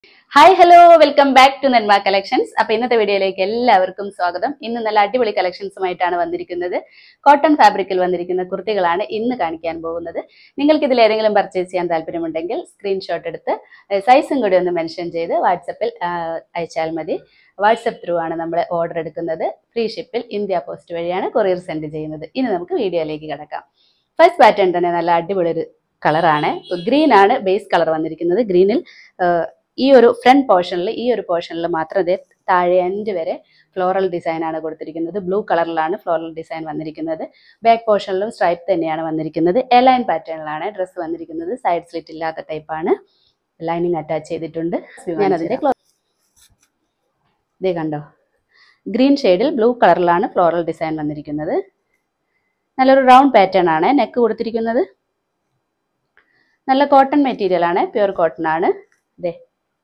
hi hello welcome back to Nenma collections അപ്പൊ ഇന്നത്തെ വീഡിയോയിലേക്ക് എല്ലാവർക്കും സ്വാഗതം ഇന്ന് നല്ല അടിപൊളി കളക്ഷൻസുമായിട്ടാണ് വന്നിരിക്കുന്നത് കോട്ടൺ ഫാബ്രിക്കിൽ വന്നിരിക്കുന്ന കുർത്തികളാണ് ഇന്ന് കാണിക്കാൻ പോകുന്നത് നിങ്ങൾക്ക് ഇതിൽ ഏതെങ്കിലും പർച്ചേസ് ചെയ്യാൻ താല്പര്യമുണ്ടെങ്കിൽ സ്ക്രീൻഷോട്ട് എടുത്ത് സൈസും കൂടി ഒന്ന് മെൻഷൻ ചെയ്ത് വാട്സപ്പിൽ അയച്ചാൽ മതി വാട്സപ്പ് ത്രൂ ആണ് നമ്മൾ ഓർഡർ എടുക്കുന്നത് ഫ്രീ ഷിപ്പിൽ ഇന്ത്യ പോസ്റ്റ് വഴിയാണ് കൊറിയർ സെൻഡ് ചെയ്യുന്നത് ഇനി നമുക്ക് വീഡിയോയിലേക്ക് കിടക്കാം ഫസ്റ്റ് പാറ്റേൺ തന്നെ നല്ല അടിപൊളി ഒരു കളറാണ് ഗ്രീൻ ആണ് ബേസ് കളർ വന്നിരിക്കുന്നത് ഗ്രീനിൽ ഈ ഒരു ഫ്രണ്ട് പോർഷനിൽ ഈ ഒരു പോർഷനിൽ മാത്രം ഇതേ താഴെ എൻഡ് വരെ ഫ്ലോറൽ ഡിസൈൻ ആണ് കൊടുത്തിരിക്കുന്നത് ബ്ലൂ കളറിലാണ് ഫ്ലോറൽ ഡിസൈൻ വന്നിരിക്കുന്നത് ബാക്ക് പോർഷനിലും സ്ട്രൈപ്പ് തന്നെയാണ് വന്നിരിക്കുന്നത് എലൈൻ പാറ്റേണിലാണ് ഡ്രസ്സ് വന്നിരിക്കുന്നത് സൈഡ് സ്ലിറ്റ് ഇല്ലാത്ത ടൈപ്പാണ് ലൈനിങ് അറ്റാച്ച് ചെയ്തിട്ടുണ്ട് ഞാൻ അതിന്റെ ക്ലോ ഇതേ കണ്ടോ ഗ്രീൻ ഷെയ്ഡിൽ ബ്ലൂ കളറിലാണ് ഫ്ലോറൽ ഡിസൈൻ വന്നിരിക്കുന്നത് നല്ലൊരു റൗണ്ട് പാറ്റേൺ ആണ് നെക്ക് കൊടുത്തിരിക്കുന്നത് നല്ല കോട്ടൺ മെറ്റീരിയൽ ആണ് പ്യുർ കോട്ടൺ ആണ് ഇതേ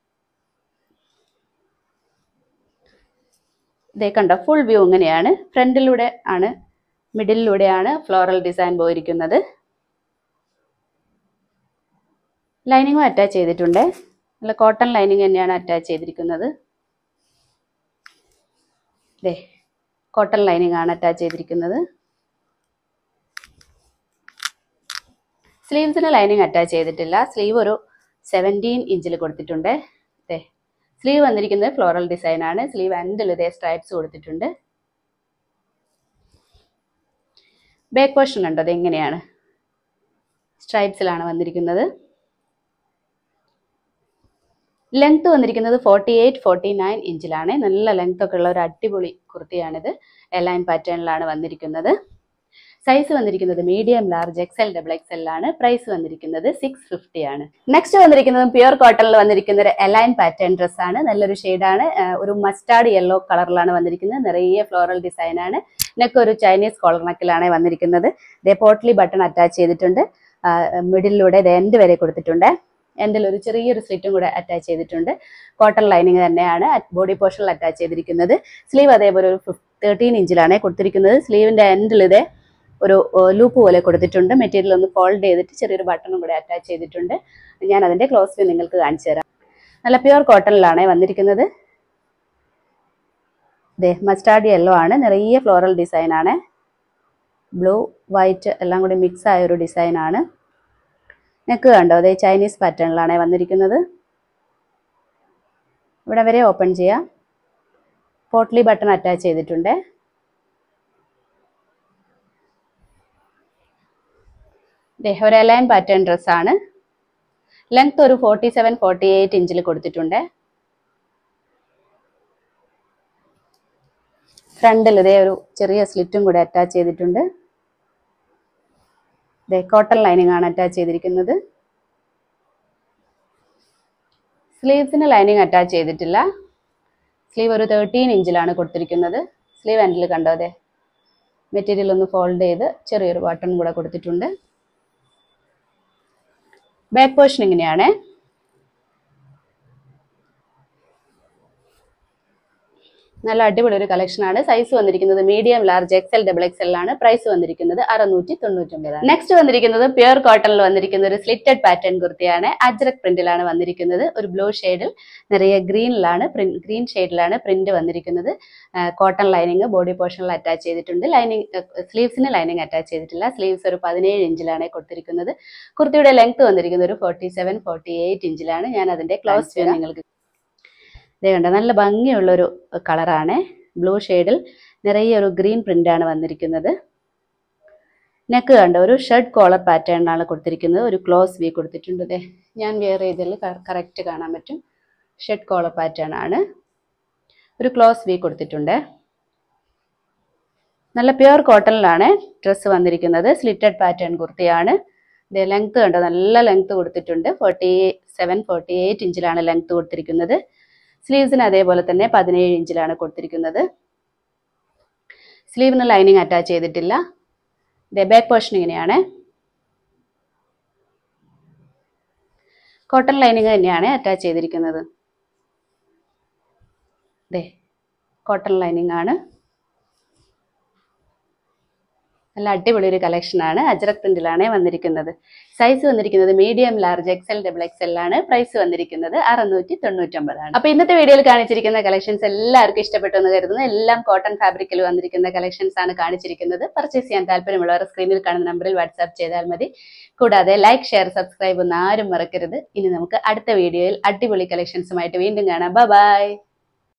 ഇതേ കണ്ടോ ഫുൾ വ്യൂ ഇങ്ങനെയാണ് ഫ്രണ്ടിലൂടെ ആണ് മിഡിലിലൂടെയാണ് ഫ്ലോറൽ ഡിസൈൻ പോയിരിക്കുന്നത് ലൈനിങ്ങും അറ്റാച്ച് ചെയ്തിട്ടുണ്ട് നല്ല കോട്ടൺ ലൈനിങ് തന്നെയാണ് അറ്റാച്ച് ചെയ്തിരിക്കുന്നത് ഇതേ കോട്ടൺ ലൈനിങ് ആണ് അറ്റാച്ച് ചെയ്തിരിക്കുന്നത് സ്ലീവ്സിന് ലൈനിങ് അറ്റാച്ച് ചെയ്തിട്ടില്ല സ്ലീവ് ഒരു സെവൻറ്റീൻ ഇഞ്ചിൽ കൊടുത്തിട്ടുണ്ട് ഇതേ സ്ലീവ് വന്നിരിക്കുന്നത് ഫ്ലോറൽ ഡിസൈൻ ആണ് സ്ലീവ് എൻഡിൽ ഇതേ സ്ട്രൈപ്സ് കൊടുത്തിട്ടുണ്ട് ബാക്ക് പോർഷൻ കണ്ടോ അത് എങ്ങനെയാണ് സ്ട്രൈപ്സിലാണ് വന്നിരിക്കുന്നത് ലെങ്ത് വന്നിരിക്കുന്നത് ഫോർട്ടി എയ്റ്റ് ഫോർട്ടി നയൻ ഇഞ്ചിലാണ് നല്ല ലെങ്ത് ഒക്കെ ഉള്ള ഒരു അടിപൊളി കുർത്തിയാണിത് എലൈൻ പാറ്റേണിലാണ് വന്നിരിക്കുന്നത് സൈസ് വന്നിരിക്കുന്നത് medium large XL double XL ആണ് പ്രൈസ് വന്നിരിക്കുന്നത് സിക്സ് ഫിഫ്റ്റി ആണ് നെക്സ്റ്റ് വന്നിരിക്കുന്നത് പ്യുർ കോട്ടണിൽ വന്നിരിക്കുന്ന ഒരു എലൈൻ പാറ്റേൺ ഡ്രസ് ആണ് നല്ലൊരു ഷെയ്ഡാണ് ഒരു മസ്റ്റാർഡ് യെല്ലോ കളറിലാണ് വന്നിരിക്കുന്നത് നിറയെ ഫ്ലോറൽ ഡിസൈൻ ആണ് നെക്ക് ഒരു ചൈനീസ് കോളർ നെക്കിലാണ് വന്നിരിക്കുന്നത് ഇതേ പോട്ട്ലി ബട്ടൺ അറ്റാച്ച് ചെയ്തിട്ടുണ്ട് മിഡിലൂടെ ഇത് എൻഡ് വരെ കൊടുത്തിട്ടുണ്ട് എൻഡിൽ ഒരു ചെറിയൊരു സ്ലിറ്റും കൂടെ അറ്റാച്ച് ചെയ്തിട്ടുണ്ട് കോട്ടൺ ലൈനിങ് തന്നെയാണ് ബോഡി പോർഷനിൽ അറ്റാച്ച് ചെയ്തിരിക്കുന്നത് സ്ലീവ് അതേപോലെ ഒരു തേർട്ടീൻ ഇഞ്ചിലാണ് കൊടുത്തിരിക്കുന്നത് സ്ലീവിന്റെ എൻഡിൽ ഇതേ ഒരു ലൂപ്പ് പോലെ കൊടുത്തിട്ടുണ്ട് മെറ്റീരിയൽ ഒന്ന് ഫോൾഡ് ചെയ്തിട്ട് ചെറിയൊരു ബട്ടണും കൂടെ അറ്റാച്ച് ചെയ്തിട്ടുണ്ട് ഞാൻ അതിന്റെ ക്ലോസ് വ്യൂ നിങ്ങൾക്ക് കാണിച്ചു തരാം നല്ല പ്യുർ കോട്ടണിലാണ് വന്നിരിക്കുന്നത് ദേ മസ്റ്റാർഡ് യെല്ലോ ആണ് നിറയെ ഫ്ലോറൽ ഡിസൈൻ ആണ് ബ്ലൂ വൈറ്റ് എല്ലാം കൂടി മിക്സ് ആയ ഒരു ഡിസൈൻ ആണ് നെക്ക് കണ്ടോ അതേ ചൈനീസ് പാറ്റേണിലാണ് വന്നിരിക്കുന്നത് ഇവിടെ വരെ ഓപ്പൺ ചെയ്യാം പോട്ട്ലി ബട്ടൺ അറ്റാച്ച് ചെയ്തിട്ടുണ്ട് ഒരു എലൈൻ പാറ്റേൺ ഡ്രസ്സാണ് ലെങ്ത് ഒരു ഫോർട്ടി സെവൻ ഫോർട്ടി എയ്റ്റ് ഇഞ്ചിൽ കൊടുത്തിട്ടുണ്ട് ഫ്രണ്ടിൽ ഇതേ ഒരു ചെറിയ സ്ലിറ്റും കൂടെ അറ്റാച്ച് ചെയ്തിട്ടുണ്ട് ഇതേ കോട്ടൺ ലൈനിങ് ആണ് അറ്റാച്ച് ചെയ്തിരിക്കുന്നത് സ്ലീവ്സിന് ലൈനിങ് അറ്റാച്ച് ചെയ്തിട്ടില്ല സ്ലീവ് ഒരു തേർട്ടീൻ ഇഞ്ചിലാണ് കൊടുത്തിരിക്കുന്നത് സ്ലീവ് എൻഡിൽ കണ്ടോ അതെ മെറ്റീരിയൽ ഒന്ന് ഫോൾഡ് ചെയ്ത് ചെറിയൊരു ബട്ടൺ കൂടെ കൊടുത്തിട്ടുണ്ട് ബാക്ക് പോർഷൻ ഇങ്ങനെയാണ് നല്ല അടിപൊളി ഒരു കളക്ഷൻ ആണ് സൈസ് വന്നിരിക്കുന്നത് medium large XL double XL ആണ് പ്രൈസ് വന്നിരിക്കുന്നത് അറുന്നൂറ്റി തൊണ്ണൂറ്റൊമ്പതാണ് നെക്സ്റ്റ് വന്നിരിക്കുന്നത് പ്യുർ കോട്ടണിൽ വന്നിരിക്കുന്ന ഒരു സ്ലിറ്റഡ് പാറ്റേൺ കുർത്തിയാണ് അജ്രക് പ്രിന്റിലാണ് വന്നിരിക്കുന്നത് ഒരു ബ്ലൂ ഷെയ്ഡിൽ നിറയെ ഗ്രീനിലാണ് ഗ്രീൻ ഷെയ്ഡിലാണ് പ്രിന്റ് വന്നിരിക്കുന്നത് കോട്ടൺ ലൈനിങ് ബോഡി പോർഷനിൽ അറ്റാച്ച് ചെയ്തിട്ടുണ്ട് ലൈനിങ് സ്ലീവ്സിന് ലൈനിങ് അറ്റാച്ച് ചെയ്തിട്ടില്ല സ്ലീവ്സ് ഒരു പതിനേഴ് ഇഞ്ചിലാണ് കൊടുത്തിരിക്കുന്നത് കുർത്തിയുടെ ലെങ്ത് വന്നിരിക്കുന്നത് ഒരു ഫോർട്ടി സെവൻ ഫോർട്ടി എയ്റ്റ് ഇഞ്ചിലാണ് ഞാൻ അതിന്റെ ക്ലോസ് വ്യൂ നിങ്ങൾക്ക് ഇതേ കണ്ട നല്ല ഭംഗിയുള്ളൊരു കളറാണ് ബ്ലൂ ഷെയ്ഡിൽ നിറയെ ഒരു ഗ്രീൻ പ്രിൻ്റാണ് വന്നിരിക്കുന്നത് നെക്ക് കണ്ട ഒരു ഷർട്ട് കോളർ പാറ്റേണിലാണ് കൊടുത്തിരിക്കുന്നത് ഒരു ക്ലോസ് വി കൊടുത്തിട്ടുണ്ട് അതെ ഞാൻ വെയർ ചെയ്തതിൽ കറക്റ്റ് കാണാൻ പറ്റും ഷർട്ട് കോളർ പാറ്റേൺ ആണ് ഒരു ക്ലോസ് വി കൊടുത്തിട്ടുണ്ട് നല്ല പ്യുർ കോട്ടണിലാണ് ഡ്രസ്സ് വന്നിരിക്കുന്നത് സ്ലിറ്റഡ് പാറ്റേൺ കുർത്തിയാണ് ഇത് ലെങ്ത് കണ്ടോ നല്ല ലെങ്ത് കൊടുത്തിട്ടുണ്ട് ഫോർട്ടി സെവൻ ഫോർട്ടി എയ്റ്റ് ഇഞ്ചിലാണ് ലെങ്ത് കൊടുത്തിരിക്കുന്നത് സ്ലീവ്സിന് അതേപോലെ തന്നെ പതിനേഴ് ഇഞ്ചിലാണ് കൊടുത്തിരിക്കുന്നത് സ്ലീവിന് ലൈനിങ് അറ്റാച്ച് ചെയ്തിട്ടില്ല ഇതേ ബാക്ക് പോർഷൻ ഇങ്ങനെയാണ് കോട്ടൺ ലൈനിങ് തന്നെയാണ് അറ്റാച്ച് ചെയ്തിരിക്കുന്നത് ഇതേ കോട്ടൺ ലൈനിങ് ആണ് നല്ല അടിപൊളി ഒരു കളക്ഷൻ ആണ് അജ്രക് പ്രിന്റിലാണ് വന്നിരിക്കുന്നത് സൈസ് വന്നിരിക്കുന്നത് medium large XL double XL ആണ് പ്രൈസ് വന്നിരിക്കുന്നത് അറുന്നൂറ്റി തൊണ്ണൂറ്റൊമ്പതാണ് അപ്പൊ ഇന്നത്തെ വീഡിയോയിൽ കാണിച്ചിരിക്കുന്ന കളക്ഷൻസ് എല്ലാവർക്കും ഇഷ്ടപ്പെട്ടു എന്ന് കരുതുന്നു എല്ലാം കോട്ടൺ ഫാബ്രിക്കിൽ വന്നിരിക്കുന്ന കളക്ഷൻസ് ആണ് കാണിച്ചിരിക്കുന്നത് പർച്ചേസ് ചെയ്യാൻ താല്പര്യമുള്ളവർ സ്ക്രീനിൽ കാണുന്ന നമ്പറിൽ വാട്സാപ്പ് ചെയ്താൽ മതി കൂടാതെ ലൈക്ക് ഷെയർ സബ്സ്ക്രൈബ് ഒന്നും ആരും മറക്കരുത് ഇനി നമുക്ക് അടുത്ത വീഡിയോയിൽ അടിപൊളി കളക്ഷൻസുമായിട്ട് വീണ്ടും കാണാം ബൈ